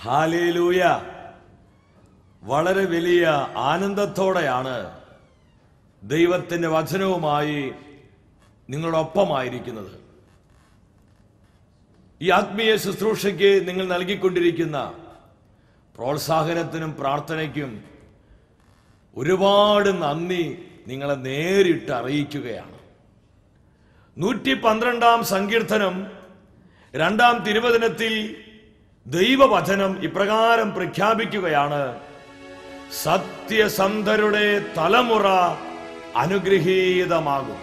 Hallelujah വളരെ വലിയ ആനന്ദത്തോടെയാണ് ദൈവത്തിന്റെ വചനവുമായി നിങ്ങളോടൊപ്പമായിരിക്കുന്നത് ഈ ആത്മീയ ശുശ്രൂഷയ്ക്ക് നിങ്ങൾ നൽകിക്കൊണ്ടിരിക്കുന്ന പ്രോത്സാഹനത്തിനും പ്രാർത്ഥനയ്ക്കും ഒരുപാട് നന്ദി നിങ്ങളെ നേരിട്ട് അറിയിക്കുകയാണ് നൂറ്റി പന്ത്രണ്ടാം സങ്കീർത്തനം രണ്ടാം തിരുവചനത്തിൽ ദൈവവചനം ഇപ്രകാരം പ്രഖ്യാപിക്കുകയാണ് സത്യസന്ധരുടെ തലമുറ അനുഗ്രഹീതമാകും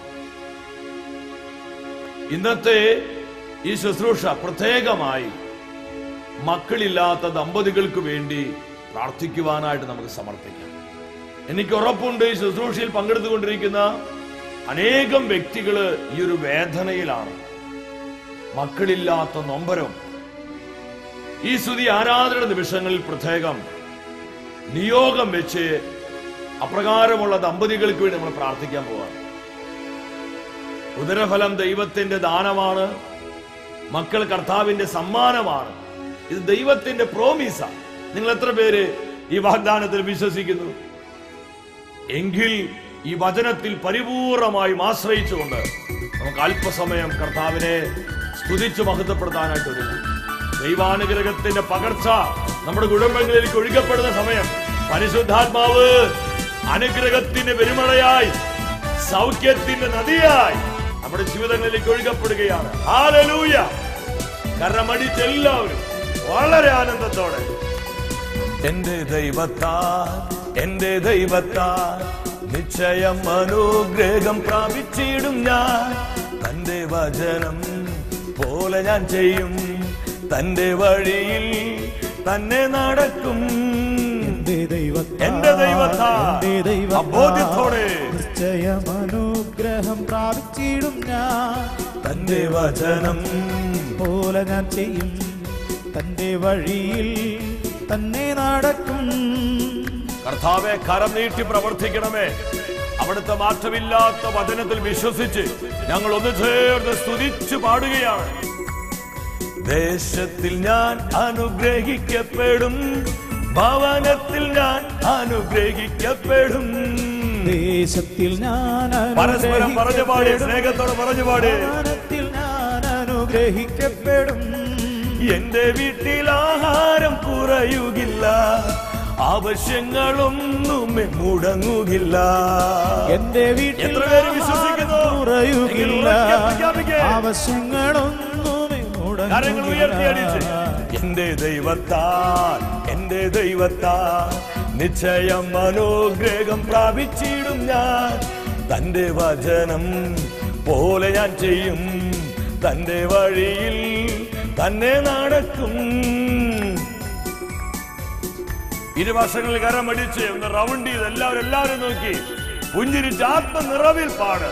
ഇന്നത്തെ ഈ ശുശ്രൂഷ പ്രത്യേകമായി മക്കളില്ലാത്ത ദമ്പതികൾക്ക് വേണ്ടി പ്രാർത്ഥിക്കുവാനായിട്ട് നമുക്ക് സമർപ്പിക്കാം എനിക്ക് ഉറപ്പുണ്ട് ഈ ശുശ്രൂഷയിൽ പങ്കെടുത്തുകൊണ്ടിരിക്കുന്ന അനേകം വ്യക്തികള് ഈ ഒരു വേദനയിലാണ് മക്കളില്ലാത്ത നൊമ്പരം ഈ സ്തുതി ആരാധന നിമിഷങ്ങളിൽ പ്രത്യേകം നിയോഗം വെച്ച് അപ്രകാരമുള്ള ദമ്പതികൾക്ക് വേണ്ടി നമ്മൾ പ്രാർത്ഥിക്കാൻ പോവാണ് ഉദരഫലം ദൈവത്തിന്റെ ദാനമാണ് മക്കൾ കർത്താവിന്റെ സമ്മാനമാണ് ഇത് ദൈവത്തിന്റെ പ്രോമീസ നിങ്ങൾ എത്ര പേര് ഈ വാഗ്ദാനത്തിൽ വിശ്വസിക്കുന്നു എങ്കിൽ ഈ വചനത്തിൽ പരിപൂർണമായും ആശ്രയിച്ചുകൊണ്ട് നമുക്ക് അല്പസമയം കർത്താവിനെ സ്തുതിച്ച് മഹത്വപ്പെടുത്താനായിട്ട് ഒരുങ്ങാം ദൈവാനുഗ്രഹത്തിന്റെ പകർച്ച നമ്മുടെ കുടുംബങ്ങളിലേക്ക് ഒഴുകപ്പെടുന്ന സമയം പരിശുദ്ധാത്മാവ് അനുഗ്രഹത്തിന്റെ പെരുമഴയായി സൗഖ്യത്തിന്റെ നദിയായി നമ്മുടെ ജീവിതങ്ങളിലേക്ക് ഒഴുകപ്പെടുകയാണ് ഹാലലൂയ കരമടിച്ച് എല്ലാവരും വളരെ ആനന്ദത്തോടെ എന്റെ ദൈവത്താൽ എന്റെ ദൈവത്താൽ നിശ്ചയം അനുഗ്രഹം പ്രാപിച്ചിടും ഞാൻ തന്റെ വചനം പോലെ ഞാൻ ചെയ്യും തന്റെ വഴിയിൽ തന്നെ നടക്കും എന്റെ ദൈവത്താൽ എന്റെ ദൈവത്താൽ എന്റെ ദൈവത്താൽ അബോധ്യത്തോടെ നിശ്ചയം അനുഗ്രഹം പ്രാപിച്ചിടും ഞാൻ തന്റെ വചനം പോലെ ഞാൻ ചെയ്യും തന്റെ വഴിയിൽ തന്നെ നടക്കും കർത്താവെ കരം നീട്ടി പ്രവർത്തിക്കണമേ അവിടുത്തെ മാറ്റമില്ലാത്ത വചനത്തിൽ വിശ്വസിച്ച് ഞങ്ങൾ ഒന്ന് ചേർന്ന് സ്തുതിച്ചു പാടുകയാണ് ദേശത്തിൽ ഞാൻ അനുഗ്രഹിക്കപ്പെടും ഭവനത്തിൽ ഞാൻ അനുഗ്രഹിക്കപ്പെടും ദേശത്തിൽ ഞാൻ പരസ്പരം പറഞ്ഞു പാടി അനുഗ്രഹിക്കപ്പെടും. സ്നേഹത്തോടെ പറഞ്ഞു പാടി ഭവനത്തിൽ ഞാൻ അനുഗ്രഹിക്കപ്പെടും എന്റെ വീട്ടിൽ ആഹാരം കുറയുകില്ല ആവശ്യങ്ങളൊന്നും മുടങ്ങുകില്ല എന്റെ വീട്ടിൽ എത്ര പേര് വിശ്വസിക്കുന്നു? കുറയുകില്ല എങ്കിൽ ഉറക്കെ പ്രഖ്യാപിക്കേ. ആവശ്യങ്ങളൊന്നുമേ കരങ്ങൾ ഉയർത്തിയടിച്ച് മുടങ്ങുകില്ല എന്റെ ദൈവത്താൽ എന്റെ ദൈവത്താൽ നിശ്ചയം മനോഗ്രഹം പ്രാപിച്ചിടും ഞാൻ തന്റെ വചനം പോലെ ഞാൻ ചെയ്യും തന്റെ വഴിയിൽ തന്നെ നടക്കും ഇരുവർഷങ്ങളിൽ കരമടിച്ച് ഒന്ന് റൗണ്ട് ചെയ്ത് എല്ലാവരും എല്ലാവരും നോക്കി പുഞ്ചിരിച്ച് ആത്മനിറവിൽ പാട്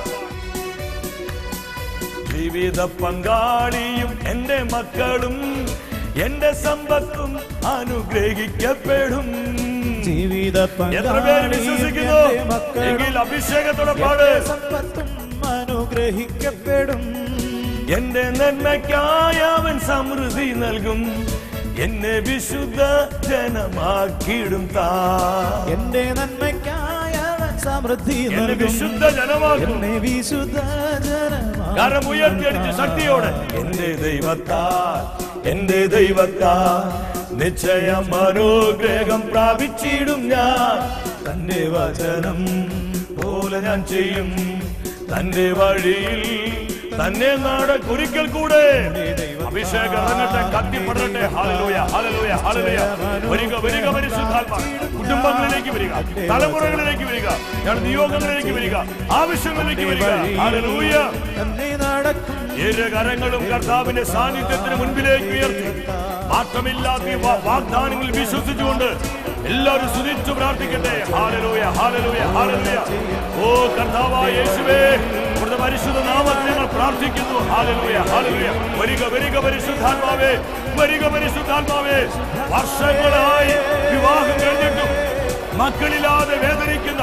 ജീവിത പങ്കാളിയും എന്റെ മക്കളും എന്റെ സമ്പത്തും അനുഗ്രഹിക്കപ്പെടും ജീവിത എത്ര പേര് വിശ്വസിക്കുന്നു എങ്കിൽ അഭിഷേകത്തോടെ പാട് സമ്പത്തും അനുഗ്രഹിക്കപ്പെടും എന്റെ നന്മയ്ക്കായ അവൻ സമൃദ്ധി നൽകും എന്നെ വിശുദ്ധ ജനമാക്കിയിടും താ എന്റെ നന്മയ്ക്കായ അവൻ സമൃദ്ധി എന്നെ നൽകും വിശുദ്ധ ജനമാക്കും എന്നെ വിശുദ്ധ ജനമാക്കും. കരം ഉയർത്തിയടിച്ച് ശക്തിയോടെ എന്റെ ദൈവത്താൽ എന്റെ ദൈവത്താൽ നിശ്ചയം അനുഗ്രഹം പ്രാപിച്ചിടും ഞാൻ തന്റെ വചനം പോലെ ഞാൻ ചെയ്യും തന്റെ വഴിയിൽ തന്നെ നാടൊരിക്കൽ കൂടെ അഭിഷേകം ഇറങ്ങട്ടെ കത്തിപ്പെടട്ടെ ഹാലലൂയ ഹാലലൂയ ഹാലലൂയ വരിക വരിക പരിശുദ്ധാത്മാ കുടുംബങ്ങളിലേക്ക് വരിക തലമുറകളിലേക്ക് വരിക ഞങ്ങളുടെ നിയോഗങ്ങളിലേക്ക് വരിക ആവശ്യങ്ങളിലേക്ക് വരിക ഹാലലൂയ തന്നെ നടക്കും ഇരു കരങ്ങളും കർത്താവിന്റെ സാന്നിധ്യത്തിന് മുൻപിലേക്ക് ഉയർത്തി മാറ്റമില്ലാത്ത ഈ വാ- വാഗ്ദാനങ്ങളിൽ വിശ്വസിച്ചുകൊണ്ട് എല്ലാവരും സ്തുതിച്ചു പ്രാർത്ഥിക്കട്ടെ ഹാലലൂയ ഹാലലൂയ ഹാലലൂയ ഓ കർത്താവായ യേശുവേ ഇവിടുത്തെ പരിശുദ്ധ നാമത്തിൽ ഞങ്ങൾ പ്രാർത്ഥിക്കുന്നു ഹാലലൂയ ഹാലലൂയ വരിക വരിക പരിശുദ്ധാത്മാവേ വരിക പരിശുദ്ധാത്മാവേ വർഷങ്ങളായി വിവാഹം കഴിഞ്ഞിട്ടും മക്കളില്ലാതെ വേദനിക്കുന്ന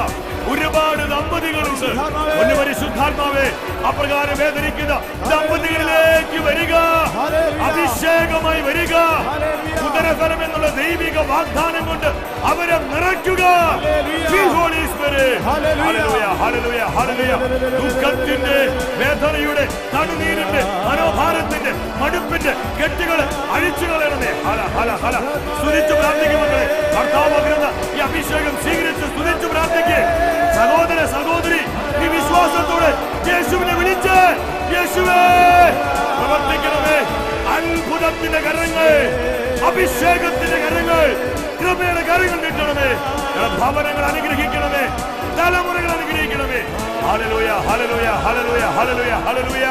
ഒരുപാട് ദമ്പതികളുണ്ട് പരിശുദ്ധാത്മാവേ. ഒന്ന് പരിശുദ്ധാത്മാവേ അപ്രകാരം വേദനിക്കുന്ന ദമ്പതികളിലേക്ക് വരിക ഹല്ലേലൂയ. അഭിഷേകമായി വരിക ഹല്ലേലൂയ. ഉദരഫലം എന്നുള്ള ദൈവിക വാഗ്ദാനം കൊണ്ട് അവരെ നിറയ്ക്കുക hallelujah. Feel Holy Spirit. Hallelujah. Hallelujah, hallelujah, hallelujah. ദുഃഖത്തിന്റെ വേദനയുടെ കണ്ണുനീരിന്റെ മനോഭാരത്തിന്റെ മടുപ്പിന്റെ കെട്ടുകൾ അഴിച്ചു കളയണമേ ഹല ഹല ഹല സ്തുതിച്ചു പ്രാർത്ഥിക്കുമക്കളെ കർത്താവ് പകരുന്ന ഈ അഭിഷേകം സ്വീകരിച്ച് സ്തുതിച്ചു പ്രാർത്ഥിക്കേ സഹോദര സഹോദരി ഈ വിശ്വാസത്തോടെ യേശുവിനെ വിളിച്ച് യേശുവേ പ്രവർത്തിക്കണമേ അത്ഭുതത്തിന്റെ കരങ്ങൾ അഭിഷേകത്തിന്റെ കരങ്ങൾ കൃപയുടെ കരങ്ങൾ നീട്ടണമേ ഞങ്ങളുടെ ഭവനങ്ങൾ അനുഗ്രഹിക്കണമേ തലമുറകൾ അനുഗ്രഹിക്കണമേ hallelujah hallelujah hallelujah hallelujah hallelujah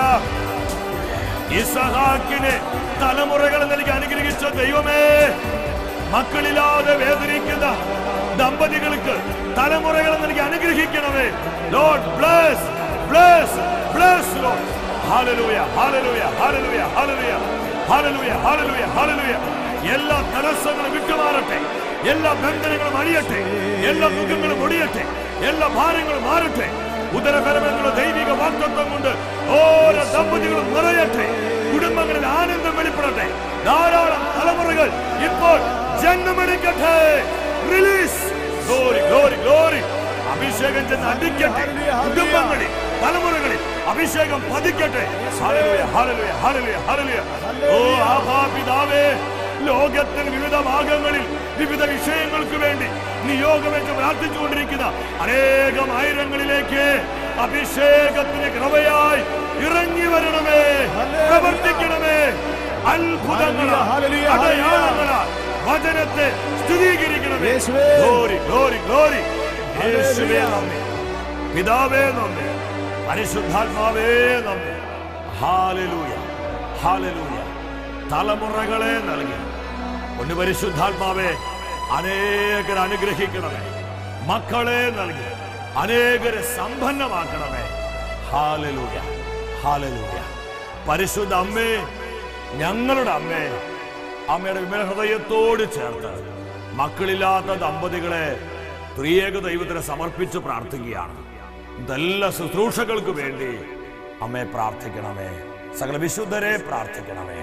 ഇസഹാക്കിനെ തലമുറകൾ നൽകി അനുഗ്രഹിച്ച ദൈവമേ മക്കളില്ലാതെ വേദനിക്കുന്ന ദമ്പതികൾക്ക് തലമുറകൾ നൽകി അനുഗ്രഹിക്കണമേ Lord bless bless bless Lord hallelujah hallelujah hallelujah hallelujah hallelujah hallelujah hallelujah എല്ലാ തടസ്സങ്ങളും വിട്ടുമാറട്ടെ എല്ലാ ബന്ധനങ്ങളും അഴിയട്ടെ എല്ലാ മുഖങ്ങളും ഒടിയട്ടെ എല്ലാ ഭാരങ്ങളും മാറട്ടെ ഉദരപരമെന്നുള്ള ദൈവിക വാക്തത്വം കൊണ്ട് ഓരോ ദമ്പതികളും നിറയട്ടെ കുടുംബങ്ങളിൽ ആനന്ദം വെളിപ്പെടട്ടെ ധാരാളം തലമുറകൾ ഇപ്പോൾ ജന്മമെടുക്കട്ടെ റിലീസ് ഗ്ലോറി ഗ്ലോറി ഗ്ലോറി അഭിഷേകം ചെന്ന് അടിക്കട്ടെ കുടുംബങ്ങളിൽ തലമുറകളിൽ അഭിഷേകം പതിക്കട്ടെ ഹല്ലേലൂയ ഹല്ലേലൂയ ഹല്ലേലൂയ ഹല്ലേലൂയ ഓ ആഹാ പിതാവേ ലോകത്തിന് വിവിധ ഭാഗങ്ങളിൽ വിവിധ വിഷയങ്ങൾക്ക് വേണ്ടി നിയോഗമേറ്റ് പ്രാർത്ഥിച്ചുകൊണ്ടിരിക്കുന്ന അനേകം ആയിരങ്ങളിലേക്ക് അഭിഷേകത്തിന് കൃപയായി ഇറങ്ങി വരണമേ പ്രവർത്തിക്കണമേ അത്ഭുതങ്ങളാ ഹല്ലേലൂയ, ഹല്ലേലൂയ. അടയാളങ്ങളാ വചനത്തെ സ്ഥിരീകരിക്കണമേ യേശുവേ. ഗ്ലോറി ഗ്ലോറി ഗ്ലോറി യേശുവേ നന്ദി പിതാവേ നന്ദി പരിശുദ്ധാത്മാവേ നന്ദി ഹാലലൂയ ഹാലലൂയ തലമുറകളെ നൽകി ഒന്ന് പരിശുദ്ധാത്മാവേ അനേകർ അനുഗ്രഹിക്കണമേ മക്കളെ നൽകി അനേകരെ സമ്പന്നമാക്കണമേ ഹാലലൂയ ഹാലലൂയ പരിശുദ്ധ അമ്മേ ഞങ്ങളുടെ അമ്മേ അമ്മയുടെ വിമല ഹൃദയത്തോട് ചേർത്ത് മക്കളില്ലാത്ത ദമ്പതികളെ ത്രിയേക ദൈവത്തിന് സമർപ്പിച്ച് പ്രാർത്ഥിക്കുകയാണ് ഇതെല്ലാ ശുശ്രൂഷകൾക്ക് വേണ്ടി അമ്മയെ പ്രാർത്ഥിക്കണമേ സകല വിശുദ്ധരെ പ്രാർത്ഥിക്കണമേ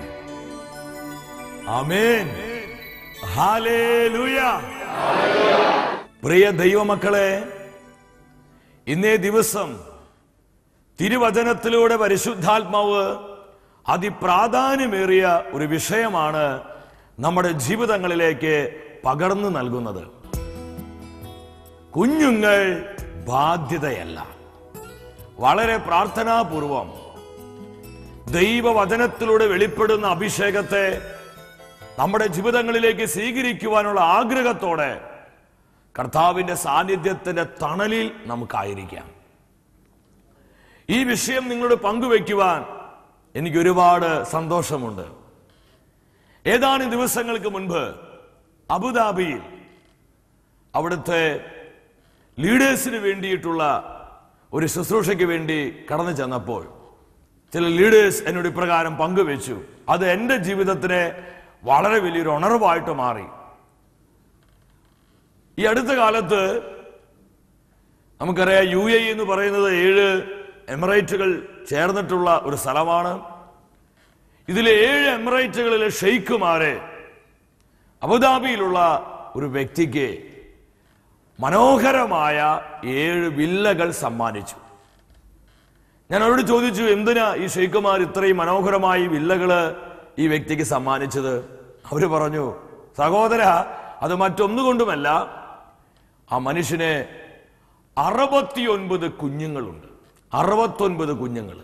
ആമേൻ ഹാലേലൂയ പ്രിയ ദൈവമക്കളെ ഇന്നേ ദിവസം തിരുവചനത്തിലൂടെ പരിശുദ്ധാത്മാവ് അതിപ്രാധാന്യമേറിയ ഒരു വിഷയമാണ് നമ്മുടെ ജീവിതങ്ങളിലേക്ക് പകർന്നു നൽകുന്നത് കുഞ്ഞുങ്ങൾ ബാധ്യതയല്ല വളരെ പ്രാർത്ഥനാപൂർവം ദൈവവചനത്തിലൂടെ വെളിപ്പെടുന്ന അഭിഷേകത്തെ നമ്മുടെ ജീവിതങ്ങളിലേക്ക് സ്വീകരിക്കുവാനുള്ള ആഗ്രഹത്തോടെ കർത്താവിന്റെ സാന്നിധ്യത്തിന്റെ തണലിൽ നമുക്കായിരിക്കാം ഈ വിഷയം നിങ്ങളോട് പങ്കുവെക്കുവാൻ എനിക്ക് ഒരുപാട് സന്തോഷമുണ്ട് ഏതാനും ദിവസങ്ങൾക്ക് മുൻപ് അബുദാബിയിൽ അവിടുത്തെ ലീഡേഴ്സിന് വേണ്ടിയിട്ടുള്ള ഒരു ശുശ്രൂഷയ്ക്ക് വേണ്ടി കടന്നു ചെന്നപ്പോൾ ചില ലീഡേഴ്സ് എന്നോട് ഇപ്രകാരം പങ്കുവെച്ചു അത് എൻ്റെ ജീവിതത്തിന് വളരെ വലിയൊരു ഉണർവായിട്ട് മാറി ഈ അടുത്ത കാലത്ത് നമുക്കറിയാം യു എ എന്ന് പറയുന്നത് ഏഴ് എമിറേറ്റുകൾ ചേർന്നിട്ടുള്ള ഒരു സ്ഥലമാണ് ഇതിലെ ഏഴ് എമിറേറ്റുകളിലെ ഷെയ്ഖുമാരെ അബുദാബിയിലുള്ള ഒരു വ്യക്തിക്ക് മനോഹരമായ ഏഴ് വില്ലകൾ സമ്മാനിച്ചു ഞാൻ അവരോട് ചോദിച്ചു എന്തിനാ ഈ ഷെയ്ഖുമാർ ഇത്രയും മനോഹരമായി വില്ലകള് ഈ വ്യക്തിക്ക് സമ്മാനിച്ചത് അവര് പറഞ്ഞു സഹോദര അത് മറ്റൊന്നുകൊണ്ടുമല്ല ആ മനുഷ്യന് അറുപത്തിയൊൻപത് കുഞ്ഞുങ്ങളുണ്ട് അറുപത്തൊൻപത് കുഞ്ഞുങ്ങൾ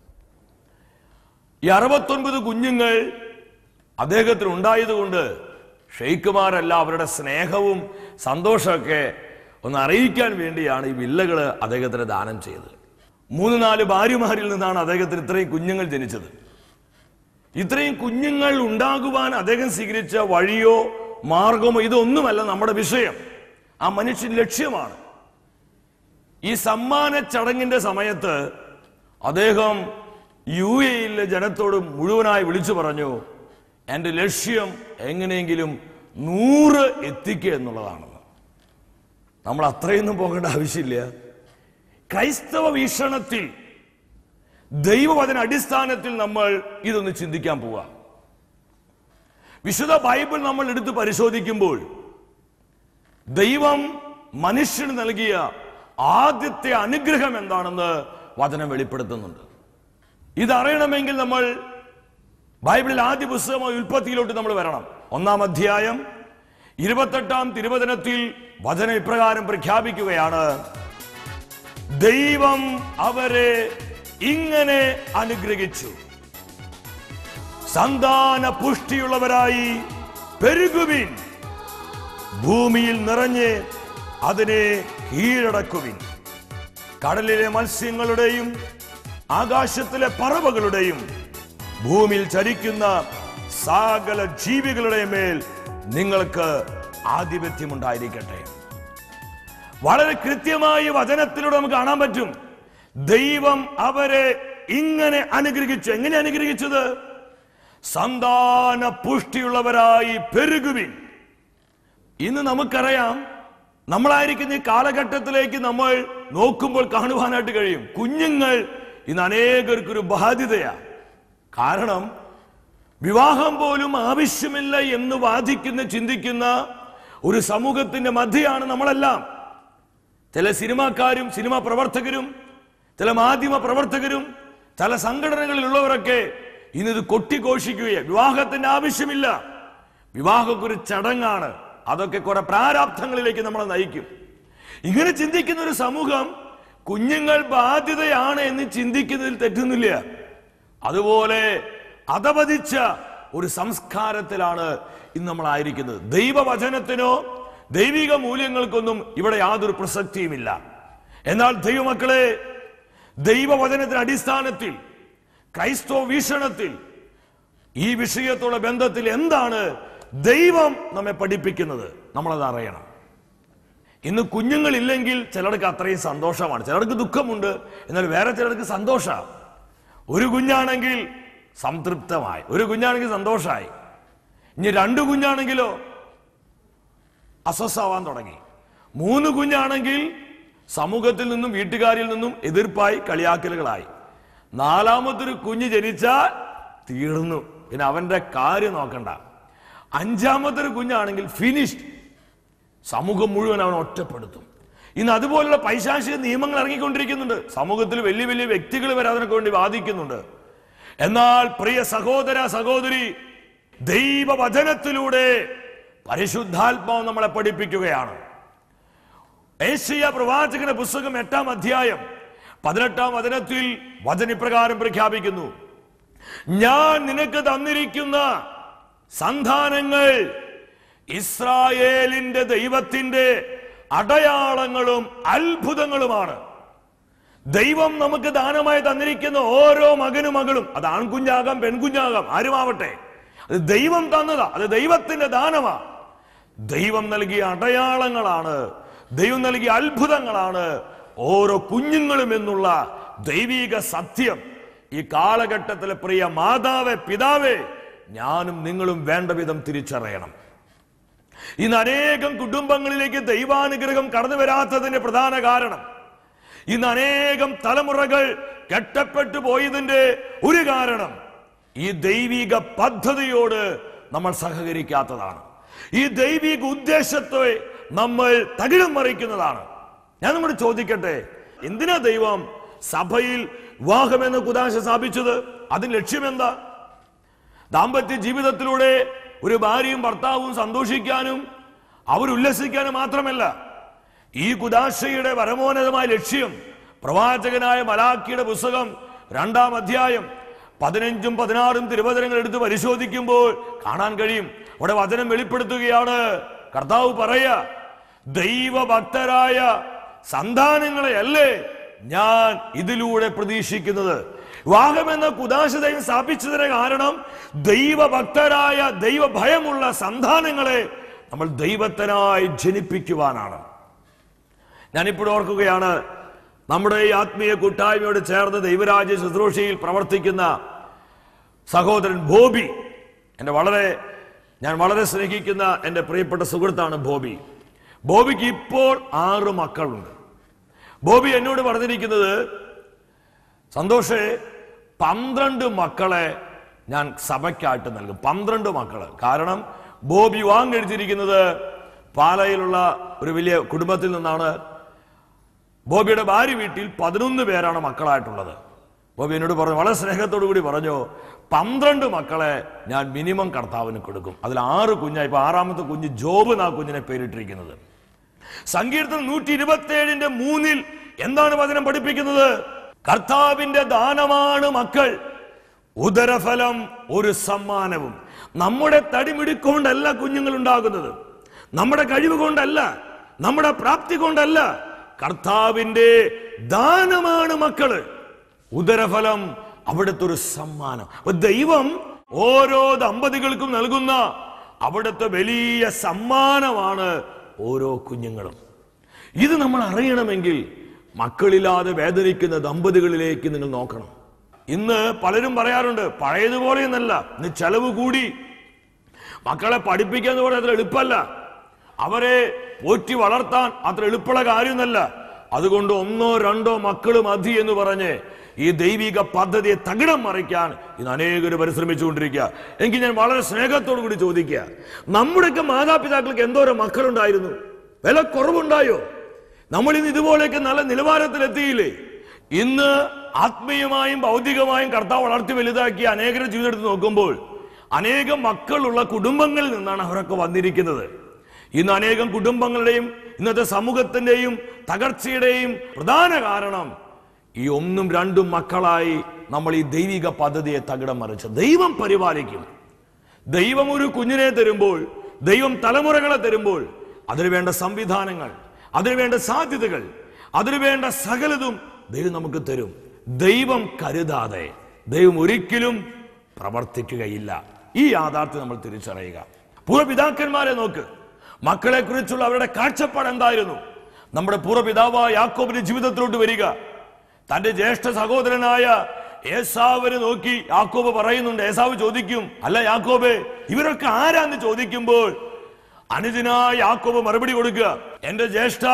ഈ അറുപത്തൊൻപത് കുഞ്ഞുങ്ങൾ അദ്ദേഹത്തിന് ഉണ്ടായതുകൊണ്ട് ഷെയ്ഖുമാരല്ല അവരുടെ സ്നേഹവും സന്തോഷമൊക്കെ ഒന്ന് അറിയിക്കാൻ വേണ്ടിയാണ് ഈ വില്ലകള് അദ്ദേഹത്തിന് ദാനം ചെയ്തത് മൂന്ന് നാല് ഭാര്യമാരിൽ നിന്നാണ് അദ്ദേഹത്തിന് ഇത്രയും കുഞ്ഞുങ്ങൾ ജനിച്ചത് ഇത്രയും കുഞ്ഞുങ്ങൾ ഉണ്ടാകുവാൻ അദ്ദേഹം സ്വീകരിച്ച വഴിയോ മാർഗമോ ഇതൊന്നുമല്ല നമ്മുടെ വിഷയം ആ മനുഷ്യൻ ലക്ഷ്യമാണ് ഈ സമ്മാന ചടങ്ങിന്റെ സമയത്ത് അദ്ദേഹം യു എയിലെ ജനത്തോട് മുഴുവനായി വിളിച്ചു പറഞ്ഞു എൻ്റെ ലക്ഷ്യം എങ്ങനെയെങ്കിലും നൂറ് എത്തിക്കുക എന്നുള്ളതാണെന്ന് നമ്മൾ അത്രയൊന്നും പോകേണ്ട ആവശ്യമില്ല ക്രൈസ്തവ വീക്ഷണത്തിൽ ദൈവവചന അടിസ്ഥാനത്തിൽ നമ്മൾ ഇതൊന്ന് ചിന്തിക്കാൻ പോവാം വിശുദ്ധ ബൈബിൾ നമ്മൾ എടുത്ത് പരിശോധിക്കുമ്പോൾ ദൈവം മനുഷ്യന് നൽകിയ ആദ്യത്തെ അനുഗ്രഹം എന്താണെന്ന് വചനം വെളിപ്പെടുത്തുന്നുണ്ട് ഇതറിയണമെങ്കിൽ നമ്മൾ ബൈബിളിൽ ആദ്യ പുസ്തകമായ ഉൽപ്പത്തിയിലോട്ട് നമ്മൾ വരണം ഒന്നാം അധ്യായം ഇരുപത്തെട്ടാം തിരുവചനത്തിൽ വചനം ഇപ്രകാരം പ്രഖ്യാപിക്കുകയാണ് ദൈവം അവരെ ഇങ്ങനെ അനുഗ്രഹിച്ചു സന്താന പുഷ്ടിയുള്ളവരായി പെരുകുവിൻ ഭൂമിയിൽ നിറഞ്ഞ് അതിനെ കീഴടക്കുവിൻ കടലിലെ മത്സ്യങ്ങളുടെയും ആകാശത്തിലെ പറവകളുടെയും ഭൂമിയിൽ ചരിക്കുന്ന സകല ജീവികളുടെ മേൽ നിങ്ങൾക്ക് ആധിപത്യം ഉണ്ടായിരിക്കട്ടെ വളരെ കൃത്യമായി വചനത്തിലൂടെ നമുക്ക് കാണാൻ പറ്റും ദൈവം അവരെ ഇങ്ങനെ അനുഗ്രഹിച്ചു എങ്ങനെ അനുഗ്രഹിച്ചത് സന്താന പുഷ്ടിയുള്ളവരായി പെരുകുവിൻ ഇന്ന് നമുക്കറിയാം നമ്മളായിരിക്കുന്ന ഈ കാലഘട്ടത്തിലേക്ക് നമ്മൾ നോക്കുമ്പോൾ കാണുവാനായിട്ട് കഴിയും കുഞ്ഞുങ്ങൾ ഇന്ന് അനേകർക്കൊരു ബാധ്യതയാ കാരണം വിവാഹം പോലും ആവശ്യമില്ല എന്ന് വാദിക്കുന്ന ചിന്തിക്കുന്ന ഒരു സമൂഹത്തിന്റെ മധ്യയാണ് നമ്മളെല്ലാം ചില സിനിമാക്കാരും സിനിമാ പ്രവർത്തകരും ചില മാധ്യമ പ്രവർത്തകരും ചില സംഘടനകളിലുള്ളവരൊക്കെ ഇന്നിത് കൊട്ടിഘോഷിക്കുകയാണ് വിവാഹത്തിന്റെ ആവശ്യമില്ല വിവാഹമൊക്കെ ഒരു ചടങ്ങാണ് അതൊക്കെ കുറെ പ്രാരാബ്ധങ്ങളിലേക്ക് നമ്മളെ നയിക്കും ഇങ്ങനെ ചിന്തിക്കുന്ന ഒരു സമൂഹം കുഞ്ഞുങ്ങൾ ബാധ്യതയാണ് എന്ന് ചിന്തിക്കുന്നതിൽ തെറ്റുന്നില്ല അതുപോലെ അധപതിച്ച ഒരു സംസ്കാരത്തിലാണ് ഇന്ന് നമ്മളായിരിക്കുന്നത് ദൈവവചനത്തിനോ ദൈവിക മൂല്യങ്ങൾക്കൊന്നും ഇവിടെ യാതൊരു പ്രസക്തിയുമില്ല എന്നാൽ ദൈവമക്കളെ ദൈവവചനത്തിന്റെ അടിസ്ഥാനത്തിൽ ക്രൈസ്തവ വീക്ഷണത്തിൽ ഈ വിഷയത്തോടെ ബന്ധത്തിൽ എന്താണ് ദൈവം നമ്മെ പഠിപ്പിക്കുന്നത് നമ്മളത് അറിയണം ഇന്ന് കുഞ്ഞുങ്ങളില്ലെങ്കിൽ ചിലർക്ക് അത്രയും സന്തോഷമാണ് ചിലർക്ക് ദുഃഖമുണ്ട് എന്നാൽ വേറെ ചിലർക്ക് സന്തോഷ ഒരു കുഞ്ഞാണെങ്കിൽ സംതൃപ്തമായി ഒരു കുഞ്ഞാണെങ്കിൽ സന്തോഷമായി ഇനി രണ്ട് കുഞ്ഞാണെങ്കിലോ അസ്വസ്ഥാവാൻ തുടങ്ങി മൂന്ന് കുഞ്ഞാണെങ്കിൽ സമൂഹത്തിൽ നിന്നും വീട്ടുകാരിൽ നിന്നും എതിർപ്പായി കളിയാക്കലുകളായി നാലാമത്തൊരു കുഞ്ഞ് ജനിച്ചാൽ തീർന്നു പിന്നെ അവന്റെ കാര്യം നോക്കണ്ട അഞ്ചാമത്തൊരു കുഞ്ഞാണെങ്കിൽ ഫിനിഷ്ഡ് സമൂഹം മുഴുവൻ അവൻ ഒറ്റപ്പെടുത്തും ഇന്ന് അതുപോലുള്ള പൈശാചിക നിയമങ്ങൾ ഇറങ്ങിക്കൊണ്ടിരിക്കുന്നുണ്ട് സമൂഹത്തിൽ വലിയ വലിയ വ്യക്തികൾ വരെ അതിനൊക്കെ വേണ്ടി വാദിക്കുന്നുണ്ട് എന്നാൽ പ്രിയ സഹോദര സഹോദരി ദൈവവചനത്തിലൂടെ പരിശുദ്ധാത്മാവ് നമ്മളെ പഠിപ്പിക്കുകയാണ് ഏഷ്യ പ്രവാചകന്റെ പുസ്തകം എട്ടാം അധ്യായം പതിനെട്ടാം വചനത്തിൽ വചനിപ്രകാരം പ്രഖ്യാപിക്കുന്നു ഞാൻ നിനക്ക് തന്നിരിക്കുന്ന സന്താനങ്ങൾ ഇസ്രായേലിന്റെ ദൈവത്തിന്റെ അടയാളങ്ങളും അത്ഭുതങ്ങളുമാണ് ദൈവം നമുക്ക് ദാനമായി തന്നിരിക്കുന്ന ഓരോ മകനും മകളും അത് ആൺകുഞ്ഞാകാം പെൺകുഞ്ഞാകാം ആരുമാവട്ടെ അത് ദൈവം തന്നതാ അത് ദൈവത്തിന്റെ ദാനമാ ദൈവം നൽകിയ അടയാളങ്ങളാണ് ദൈവം നൽകിയ അത്ഭുതങ്ങളാണ് ഓരോ കുഞ്ഞുങ്ങളും എന്നുള്ള ദൈവിക സത്യം ഈ കാലഘട്ടത്തിലെ പ്രിയ മാതാവേ പിതാവേ ഞാനും നിങ്ങളും വേണ്ട വിധം തിരിച്ചറിയണം ഇന്ന് അനേകം കുടുംബങ്ങളിലേക്ക് ദൈവാനുഗ്രഹം കടന്നു വരാത്തതിന്റെ പ്രധാന കാരണം ഇന്ന് അനേകം തലമുറകൾ കെട്ടപ്പെട്ടു പോയതിന്റെ ഒരു കാരണം ഈ ദൈവിക പദ്ധതിയോട് നമ്മൾ സഹകരിക്കാത്തതാണ് ഈ ദൈവിക ഉദ്ദേശത്തെ നമ്മൾ തകിടം മറിക്കുന്നതാണ് ഞാൻ നമ്മോട് ചോദിക്കട്ടെ എന്തിനാ ദൈവം സഭയിൽ വിവാഹമെന്ന കുദാശ സ്ഥാപിച്ചത് അതിന് ലക്ഷ്യമെന്താ ദാമ്പത്യ ജീവിതത്തിലൂടെ ഒരു ഭാര്യയും ഭർത്താവും സന്തോഷിക്കാനും അവർ ഉല്ലസിക്കാനും മാത്രമല്ല ഈ കുദാശയുടെ പരമോന്നതമായ ലക്ഷ്യം പ്രവാചകനായ മലാക്കിയുടെ പുസ്തകം രണ്ടാം അധ്യായം പതിനഞ്ചും പതിനാറും തിരുവചനങ്ങൾ എടുത്ത് പരിശോധിക്കുമ്പോൾ കാണാൻ കഴിയും അവിടെ വചനം വെളിപ്പെടുത്തുകയാണ് കർത്താവ് പറയ ദൈവഭക്തരായ സന്താനങ്ങളെ അല്ലേ ഞാൻ ഇതിലൂടെ പ്രതീക്ഷിക്കുന്നത് വിവാഹം എന്ന കുദാശ ദൈവം സ്ഥാപിച്ചതിന് കാരണം ദൈവഭക്തരായ ദൈവഭയമുള്ള സന്താനങ്ങളെ നമ്മൾ ദൈവത്തിനായി ജനിപ്പിക്കുവാനാണ് ഞാനിപ്പോൾ ഓർക്കുകയാണ് നമ്മുടെ ഈ ആത്മീയ കൂട്ടായ്മയോട് ചേർന്ന് ദൈവരാജ്യ ശുശ്രൂഷയിൽ പ്രവർത്തിക്കുന്ന സഹോദരൻ ബോബി എൻ്റെ വളരെ ഞാൻ വളരെ സ്നേഹിക്കുന്ന എൻ്റെ പ്രിയപ്പെട്ട സുഹൃത്താണ് ബോബി ബോബിക്ക് ഇപ്പോൾ ആറ് മക്കളുണ്ട് ബോബി എന്നോട് പറഞ്ഞിരിക്കുന്നത് സന്തോഷേ പന്ത്രണ്ട് മക്കളെ ഞാൻ സഭയ്ക്കായിട്ട് നൽകും പന്ത്രണ്ട് മക്കള് കാരണം ബോബി വിവാഹം കഴിച്ചിരിക്കുന്നത് പാലയിലുള്ള ഒരു വലിയ കുടുംബത്തിൽ നിന്നാണ് ബോബിയുടെ ഭാര്യ വീട്ടിൽ പതിനൊന്ന് പേരാണ് മക്കളായിട്ടുള്ളത് ബോബി എന്നോട് പറഞ്ഞു വളരെ സ്നേഹത്തോടു കൂടി പറഞ്ഞു പന്ത്രണ്ട് മക്കളെ ഞാൻ മിനിമം കർത്താവിന് കൊടുക്കും അതിൽ ആറ് കുഞ്ഞായി ഇപ്പൊ ആറാമത്തെ കുഞ്ഞ് ജോബ് എന്നാ കുഞ്ഞിനെ പേരിട്ടിരിക്കുന്നത് സങ്കീർത്തനം നൂറ്റി ഇരുപത്തി ഏഴിന്റെ മൂന്നിൽ എന്താണ് വചനം പഠിപ്പിക്കുന്നത് കർത്താവിന്റെ ദാനമാണ് മക്കൾ ഉദരഫലം ഒരു സമ്മാനവും നമ്മുടെ തടിമിടിക്കൊണ്ടല്ല കുഞ്ഞുങ്ങൾ ഉണ്ടാകുന്നത് നമ്മുടെ കഴിവ് കൊണ്ടല്ല നമ്മുടെ പ്രാപ്തി കൊണ്ടല്ല കർത്താവിന്റെ ദാനമാണ് മക്കള് ഉദരഫലം അവിടുത്തെ ഒരു സമ്മാനം അപ്പൊ ദൈവം ഓരോ ദമ്പതികൾക്കും നൽകുന്ന അവിടുത്തെ വലിയ സമ്മാനമാണ് ഓരോ കുഞ്ഞുങ്ങളും ഇത് നമ്മൾ അറിയണമെങ്കിൽ മക്കളില്ലാതെ വേദനിക്കുന്ന ദമ്പതികളിലേക്ക് നിങ്ങൾ നോക്കണം ഇന്ന് പലരും പറയാറുണ്ട് പഴയതുപോലെയൊന്നല്ല ഇന്ന് ചെലവ് കൂടി മക്കളെ പഠിപ്പിക്കുക എന്ന് പറയുന്നത് അത്ര എളുപ്പമല്ല അവരെ പോറ്റി വളർത്താൻ അത്ര എളുപ്പമുള്ള കാര്യമൊന്നല്ല അതുകൊണ്ട് ഒന്നോ രണ്ടോ മക്കൾ മതി എന്ന് പറഞ്ഞ് ഈ ദൈവിക പദ്ധതിയെ തകിടം മറിക്കാൻ ഇന്ന് അനേകർ പരിശ്രമിച്ചുകൊണ്ടിരിക്കുക എനിക്ക് ഞാൻ വളരെ സ്നേഹത്തോടു കൂടി ചോദിക്കുക നമ്മുടെയൊക്കെ മാതാപിതാക്കൾക്ക് എന്തോരം മക്കളുണ്ടായിരുന്നു വില കുറവുണ്ടായോ നമ്മൾ ഇന്ന് ഇതുപോലെയൊക്കെ നല്ല നിലവാരത്തിൽ എത്തിയില്ലേ ഇന്ന് ആത്മീയമായും ഭൗതികമായും കർത്താവ് വളർത്തി വലുതാക്കി അനേകരുടെ ജീവിതത്തിൽ നോക്കുമ്പോൾ അനേകം മക്കളുള്ള കുടുംബങ്ങളിൽ നിന്നാണ് അവരൊക്കെ വന്നിരിക്കുന്നത് ഇന്ന് അനേകം കുടുംബങ്ങളുടെയും ഇന്നത്തെ സമൂഹത്തിന്റെയും തകർച്ചയുടെയും പ്രധാന കാരണം ഈ ഒന്നും രണ്ടും മക്കളായി നമ്മൾ ഈ ദൈവിക പദ്ധതിയെ തകിടം മറിച്ച് ദൈവം പരിപാലിക്കും ദൈവം ഒരു കുഞ്ഞിനെ തരുമ്പോൾ ദൈവം തലമുറകളെ തരുമ്പോൾ അതിനു വേണ്ട സംവിധാനങ്ങൾ അതിനു വേണ്ട സാധ്യതകൾ അതിനു വേണ്ട സകലതും ദൈവം നമുക്ക് തരും ദൈവം കരുതാതെ ദൈവം ഒരിക്കലും പ്രവർത്തിക്കുകയില്ല ഈ യാഥാർത്ഥ്യം നമ്മൾ തിരിച്ചറിയുക പൂർവ്വപിതാക്കന്മാരെ നോക്ക് മക്കളെ കുറിച്ചുള്ള അവരുടെ കാഴ്ചപ്പാട് എന്തായിരുന്നു നമ്മുടെ പൂർവ്വപിതാവായ യാക്കോബിന്റെ ജീവിതത്തിലോട്ട് വരിക തന്റെ ജ്യേഷ്ഠ സഹോദരനായ ഏസാവിനെ നോക്കി യാക്കോബ് പറയുന്നുണ്ട് ഏസാവ് ചോദിക്കും അല്ല യാക്കോബ് ഇവരൊക്കെ ആരാന്ന് ചോദിക്കുമ്പോൾ അനുജനായ യാക്കോബ് മറുപടി കൊടുക്കുക എന്റെ ജ്യേഷ്ഠ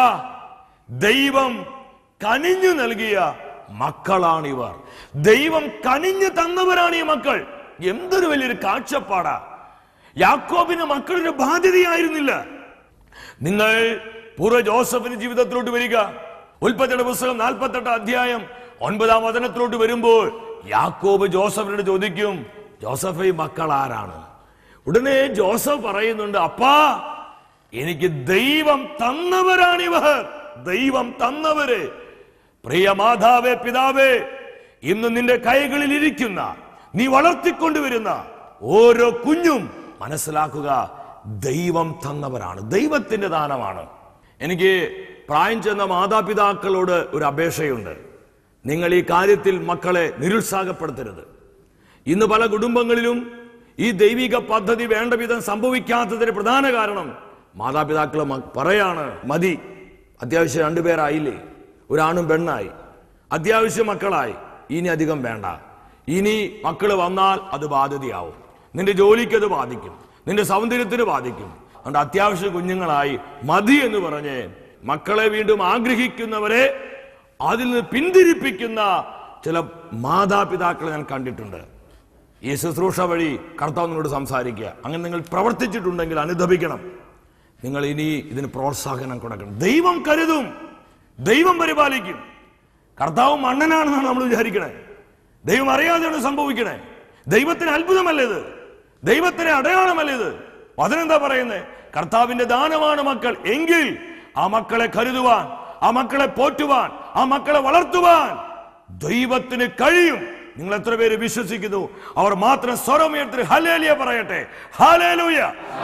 ദൈവം കനിഞ്ഞു നൽകിയ മക്കളാണ് ഇവർ ദൈവം കനിഞ്ഞു തന്നവരാണ് ഈ മക്കൾ എന്തൊരു വലിയൊരു കാഴ്ചപ്പാടാ യാക്കോബിന് മക്കളൊരു ബാധ്യതയായിരുന്നില്ല നിങ്ങൾ പൂർവ്വ ജോസഫിന് ജീവിതത്തിലോട്ട് വരിക ഉൽപ്പത്തിയുടെ പുസ്തകം നാൽപ്പത്തെട്ട് അധ്യായം ഒൻപതാം വചനത്തിലോട്ട് വരുമ്പോൾ യാക്കോബ് ജോസഫിനോട് ചോദിക്കും ജോസഫ് ഈ മക്കൾ ആരാണ് ഉടനെ ജോസഫ് പറയുന്നുണ്ട് അപ്പാ എനിക്ക് ദൈവം തന്നവരാണിവർ ദൈവം തന്നവര് പ്രിയ മാതാവേ പിതാവേ ഇന്ന് നിന്റെ കൈകളിൽ ഇരിക്കുന്ന നീ വളർത്തിക്കൊണ്ടുവരുന്ന ഓരോ കുഞ്ഞും മനസ്സിലാക്കുക ദൈവം തന്നവരാണ് ദൈവത്തിന്റെ ദാനമാണ് എനിക്ക് പ്രായം ചെന്ന മാതാപിതാക്കളോട് ഒരു അപേക്ഷയുണ്ട് നിങ്ങൾ ഈ കാര്യത്തിൽ മക്കളെ നിരുത്സാഹപ്പെടുത്തരുത് ഇന്ന് പല കുടുംബങ്ങളിലും ഈ ദൈവിക പദ്ധതി വേണ്ട വിധം സംഭവിക്കാത്തതിന് പ്രധാന കാരണം മാതാപിതാക്കൾ മ- പറയാണ് മതി അത്യാവശ്യം രണ്ടുപേരായില്ലേ ഒരാണും പെണ്ണായി അത്യാവശ്യം മക്കളായി ഇനി അധികം വേണ്ട ഇനി മക്കൾ വന്നാൽ അത് ബാധ്യതയാവും നിന്റെ ജോലിക്ക് അത് ബാധിക്കും നിന്റെ സൗന്ദര്യത്തിന് ബാധിക്കും അതുകൊണ്ട് അത്യാവശ്യ കുഞ്ഞുങ്ങളായി മതി എന്ന് പറഞ്ഞ് മക്കളെ വീണ്ടും ആഗ്രഹിക്കുന്നവരെ അതിൽ നിന്ന് പിന്തിരിപ്പിക്കുന്ന ചില മാതാപിതാക്കളെ ഞാൻ കണ്ടിട്ടുണ്ട് ഈ ശുശ്രൂഷ വഴി കർത്താവ് നിങ്ങളോട് സംസാരിക്കുക അങ്ങനെ നിങ്ങൾ പ്രവർത്തിച്ചിട്ടുണ്ടെങ്കിൽ അനുദപിക്കണം നിങ്ങൾ ഇനി ഇതിന് പ്രോത്സാഹനം കൊടുക്കണം ദൈവം കരുതും ദൈവം പരിപാലിക്കും കർത്താവ് മണ്ണനാണെന്നാണ് നമ്മൾ വിചാരിക്കണേ ദൈവം അറിയാതെയാണ് സംഭവിക്കണേ ദൈവത്തിന് അത്ഭുതമല്ല ഇത് ദൈവത്തിന് അടയാളമല്ല ഇത് അതിനെന്താ പറയുന്നത് കർത്താവിന്റെ ദാനമാണ് മക്കൾ എങ്കിൽ ആ മക്കളെ കരുതുവാൻ ആ മക്കളെ പോറ്റുവാൻ ആ മക്കളെ വളർത്തുവാൻ ദൈവത്തിന് കഴിയും നിങ്ങൾ എത്ര പേര് വിശ്വസിക്കുന്നു അവർ മാത്രം സ്വരമുയർത്തി ഹലേലിയ പറയട്ടെ ഹാലേലൂയ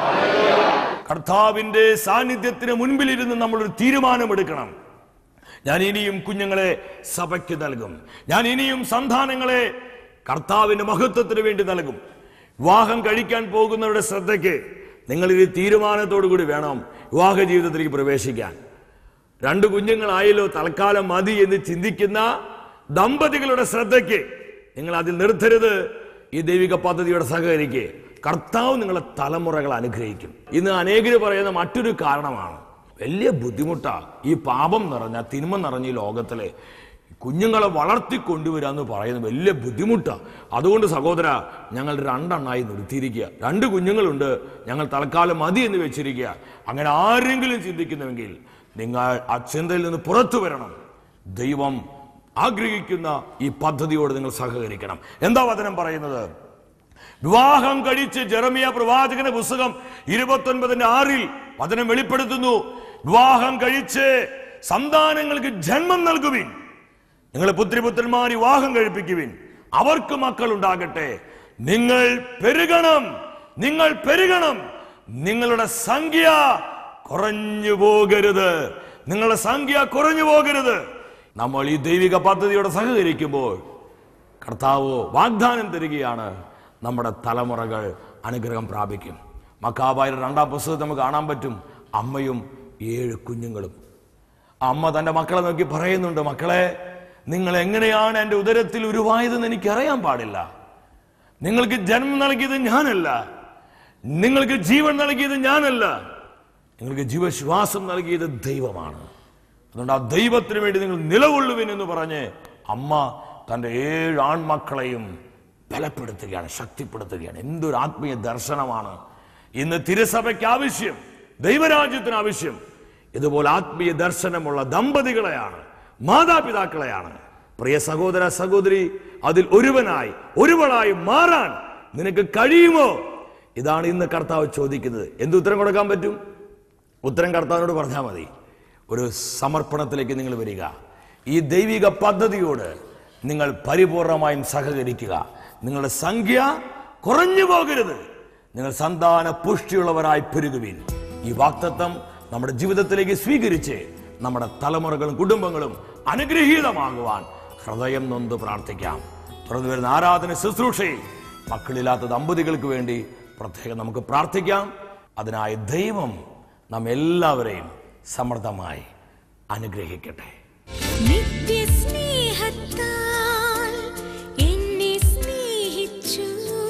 കർത്താവിന്റെ സാന്നിധ്യത്തിന് മുൻപിലിരുന്ന് നമ്മളൊരു തീരുമാനമെടുക്കണം ഞാൻ ഇനിയും കുഞ്ഞുങ്ങളെ സഭയ്ക്ക് നൽകും ഞാൻ ഇനിയും സന്താനങ്ങളെ കർത്താവിന്റെ മഹത്വത്തിന് വേണ്ടി നൽകും വിവാഹം കഴിക്കാൻ പോകുന്നവരുടെ ശ്രദ്ധയ്ക്ക് നിങ്ങൾ ഇത് തീരുമാനത്തോടു കൂടി വേണം വിവാഹ ജീവിതത്തിലേക്ക് പ്രവേശിക്കാൻ രണ്ട് കുഞ്ഞുങ്ങളായല്ലോ തൽക്കാലം മതി എന്ന് ചിന്തിക്കുന്ന ദമ്പതികളുടെ ശ്രദ്ധയ്ക്ക് നിങ്ങൾ അതിൽ നിർത്തരുത് ഈ ദൈവിക പദ്ധതിയോടെ സഹകരിക്കുക കർത്താവ് നിങ്ങളെ തലമുറകൾ അനുഗ്രഹിക്കും ഇന്ന് അനേകര് പറയുന്ന മറ്റൊരു കാരണമാണ് വലിയ ബുദ്ധിമുട്ടാ ഈ പാപം നിറഞ്ഞ തിന്മ നിറഞ്ഞ ഈ ലോകത്തിലെ കുഞ്ഞുങ്ങളെ വളർത്തി കൊണ്ടുവരിക എന്ന് പറയുന്നത് വലിയ ബുദ്ധിമുട്ടാണ് അതുകൊണ്ട് സഹോദര ഞങ്ങൾ രണ്ടെണ്ണായി നിർത്തിയിരിക്കുക രണ്ട് കുഞ്ഞുങ്ങളുണ്ട് ഞങ്ങൾ തൽക്കാലം മതി എന്ന് വെച്ചിരിക്കുക അങ്ങനെ ആരെങ്കിലും ചിന്തിക്കുന്നുവെങ്കിൽ നിങ്ങൾ ആ ചിന്തയിൽ നിന്ന് പുറത്തു വരണം ദൈവം ആഗ്രഹിക്കുന്ന ഈ പദ്ധതിയോട് നിങ്ങൾ സഹകരിക്കണം എന്താ വചനം പറയുന്നത് വിവാഹം കഴിച്ച് ജെറമിയ പ്രവാചകന്റെ പുസ്തകം ഇരുപത്തൊൻപതിന്റെ ആറിൽ വചനം വെളിപ്പെടുത്തുന്നു വിവാഹം കഴിച്ച് സന്താനങ്ങൾക്ക് ജന്മം നൽകുവിൻ നിങ്ങൾ പുത്രിപുത്രന്മാർ വിവാഹം കഴിപ്പിക്കുവിൻ അവർക്ക് മക്കൾ ഉണ്ടാകട്ടെ നിങ്ങൾ പെരുകണം നിങ്ങൾ പെരുകണം നിങ്ങളുടെ സംഖ്യ കുറഞ്ഞു പോകരുത് നിങ്ങളുടെ സംഖ്യ കുറഞ്ഞു പോകരുത് നമ്മൾ ഈ ദൈവിക പദ്ധതിയോട് സഹകരിക്കുമ്പോൾ കർത്താവ് വാഗ്ദാനം തരികയാണ് നമ്മുടെ തലമുറകൾ അനുഗ്രഹം പ്രാപിക്കും മക്കാബായുടെ രണ്ടാം പുസ്തകത്തിൽ നമുക്ക് കാണാൻ പറ്റും അമ്മയും ഏഴ് കുഞ്ഞുങ്ങളും ആ അമ്മ തന്റെ മക്കളെ നോക്കി പറയുന്നുണ്ട് മക്കളെ നിങ്ങൾ എങ്ങനെയാണ് എൻ്റെ ഉദരത്തിൽ ഉരുവായതെന്ന് എനിക്കറിയാൻ പാടില്ല നിങ്ങൾക്ക് ജന്മം നൽകിയത് ഞാനല്ല നിങ്ങൾക്ക് ജീവൻ നൽകിയത് ഞാനല്ല നിങ്ങൾക്ക് ജീവശ്വാസം നൽകിയത് ദൈവമാണ് അതുകൊണ്ട് ആ ദൈവത്തിന് വേണ്ടി നിങ്ങൾ നിലകൊള്ളുവിൻ എന്ന് പറഞ്ഞ് അമ്മ തൻ്റെ ഏഴ് ആൺമക്കളെയും ബലപ്പെടുത്തുകയാണ് ശക്തിപ്പെടുത്തുകയാണ് എന്തൊരു ആത്മീയ ദർശനമാണ് ഇന്ന് തിരുസഭയ്ക്ക് ആവശ്യം ദൈവരാജ്യത്തിന് ആവശ്യം ഇതുപോലെ ആത്മീയ ദർശനമുള്ള ദമ്പതികളെയാണ് മാതാപിതാക്കളെയാണ് പ്രിയ സഹോദര സഹോദരി അതിൽ ഒരുവനായി ഒരുവളായി മാറാൻ നിനക്ക് കഴിയുമോ ഇതാണ് ഇന്ന് കർത്താവ് ചോദിക്കുന്നത് എന്ത് ഉത്തരം കൊടുക്കാൻ പറ്റും ഉത്തരം കർത്താവിനോട് പറഞ്ഞാൽ മതി ഒരു സമർപ്പണത്തിലേക്ക് നിങ്ങൾ വരിക ഈ ദൈവിക പദ്ധതിയോട് നിങ്ങൾ പരിപൂർണമായും സഹകരിക്കുക നിങ്ങളുടെ സംഖ്യ കുറഞ്ഞു പോകരുത് നിങ്ങൾ സന്താന പുഷ്ടിയുള്ളവരായി പെരുകുവിൻ ഈ വാക്തത്വം നമ്മുടെ ജീവിതത്തിലേക്ക് സ്വീകരിച്ച് നമ്മുടെ തലമുറകളും കുടുംബങ്ങളും അനുഗ്രഹീതമാകുവാൻ ഹൃദയം നൊന്ത് പ്രാർത്ഥിക്കാം തുറന്നു വരുന്ന ആരാധന ശുശ്രൂഷയിൽ മക്കളില്ലാത്ത ദമ്പതികൾക്ക് വേണ്ടി പ്രത്യേകം നമുക്ക് പ്രാർത്ഥിക്കാം അതിനായി ദൈവം നാം എല്ലാവരെയും സമൃദ്ധമായി അനുഗ്രഹിക്കട്ടെ നിത്യസ്നേഹത്താൽ എന്നെ സ്നേഹിച്ചു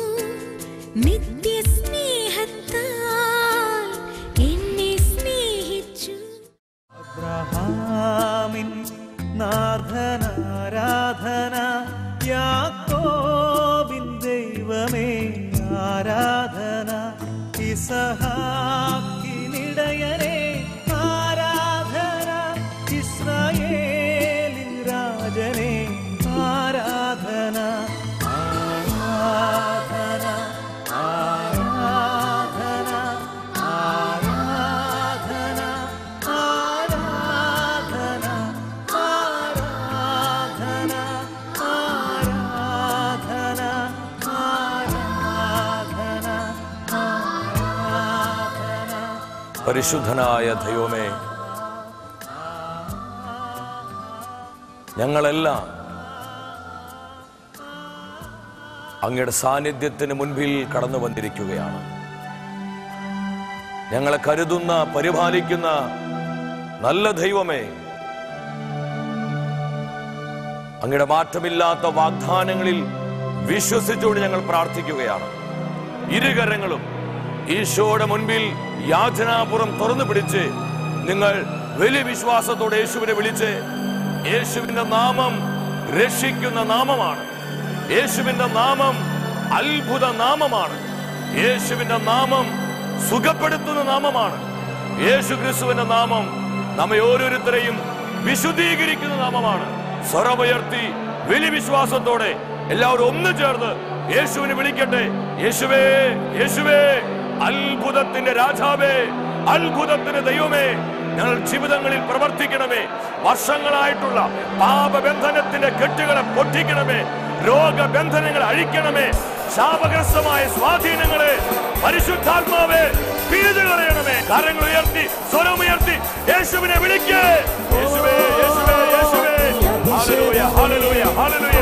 നിത്യസ്നേഹത്താൽ എന്നെ സ്നേഹിച്ചു അബ്രഹാമിൻ നാഥനാരാധന യാക്കോബിൻ ദൈവമേ ആരാധന ഇസഹാക്കിനിടയനെ ആരാധന ഇസ്രായേലിൻ രാജനെ ആരാധന ആരാധന ആരാധന ആരാധന ആരാധന ആരാധന ആരാധന ആരാധന ആരാധന പരിശുദ്ധനായ ദൈവമേ ഞങ്ങളെല്ലാം അങ്ങയുടെ സാന്നിധ്യത്തിന് മുൻപിൽ കടന്നു വന്നിരിക്കുകയാണ് ഞങ്ങളെ കരുതുന്ന പരിപാലിക്കുന്ന നല്ല ദൈവമേ അങ്ങയുടെ മാറ്റമില്ലാത്ത വാഗ്ദാനങ്ങളിൽ വിശ്വസിച്ചുകൊണ്ട് ഞങ്ങൾ പ്രാർത്ഥിക്കുകയാണ് ഇരുകരങ്ങളും ഈശോയുടെ മുൻപിൽ യാചനാപുറം തുറന്നു പിടിച്ച് നിങ്ങൾ വലിയ വിശ്വാസത്തോടെ യേശുവിനെ വിളിച്ച് യേശുവിന്റെ നാമം രക്ഷിക്കുന്ന നാമമാണ് യേശുവിന്റെ നാമം അത്ഭുത നാമമാണ് യേശുവിന്റെ നാമം സുഖപ്പെടുത്തുന്ന നാമമാണ് യേശു ക്രിസ്തുവിന്റെ നാമം നമ്മെ ഓരോരുത്തരെയും വിശുദ്ധീകരിക്കുന്ന നാമമാണ് സ്വരമുയർത്തി വലിയ വിശ്വാസത്തോടെ എല്ലാവരും ഒന്ന് ചേർന്ന് യേശുവിനെ വിളിക്കട്ടെ യേശുവേ യേശുവേ അത്ഭുതത്തിന്റെ രാജാവേ അത്ഭുതത്തിന്റെ ദൈവമേ ഞങ്ങൾ ജീവിതങ്ങളിൽ പ്രവർത്തിക്കണമേ വർഷങ്ങളായിട്ടുള്ള പാപബന്ധനത്തിന്റെ കെട്ടുകളെ പൊട്ടിക്കണമേ രോഗബന്ധനങ്ങൾ അഴിക്കണമേ ശാപഗ്രസ്തമായ സ്വാധീനങ്ങളെ പരിശുദ്ധാത്മാവേ പിഴുതു കളയണമേ കരങ്ങൾ ഉയർത്തി സ്വരമുയർത്തി യേശുവിനെ വിളിക്കേ യേശുവേ യേശുവേ യേശുവേ ഹല്ലേലൂയ ഹല്ലേലൂയ ഹല്ലേലൂയ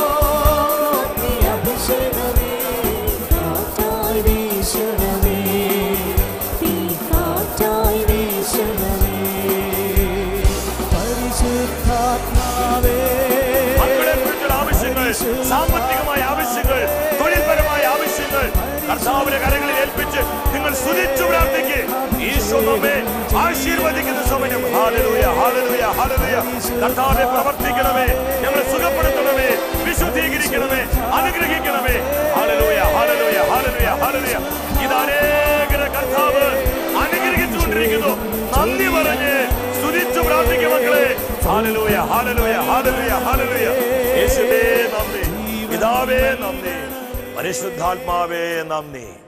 പരിശുദ്ധാത്മാവേ മക്കളെ കുറിച്ചുള്ള ആവശ്യങ്ങൾ സാമ്പത്തികമായ ആവശ്യങ്ങൾ തൊഴിൽപരമായ ആവശ്യങ്ങൾ കർത്താവിന്റെ കരങ്ങളിൽ ഏൽപ്പിച്ച് നിങ്ങൾ സ്തുതിച്ചു പ്രാർത്ഥിക്ക് ഈശോ നമ്മെ ആശീർവദിക്കുന്ന സമയം ഹാലലൂയ ഹാലലൂയ ഹാലലൂയ കർത്താവെ പ്രവർത്തിക്കണമേ ഞങ്ങളെ സുഖപ്പെടുത്തണമേ വിശുദ്ധീകരിക്കണമേ അനുഗ്രഹിക്കണമേ ഹാലലൂയ ഹാലലൂയ ഹാലലൂയ ഹാലലൂയ ഇതനേകര കർത്താവ് അനുഗ്രഹിച്ചുകൊണ്ടിരിക്കുന്നു നന്ദി പറഞ്ഞ് സ്തുതിച്ചു പ്രാർത്ഥിക്കും മക്കളെ ഹാലലൂയ ഹാലലൂയ ഹാലലൂയ ഹാലലൂയ യേശുവേ നന്ദി പിതാവേ നന്ദി പരിശുദ്ധാത്മാവേ നന്ദി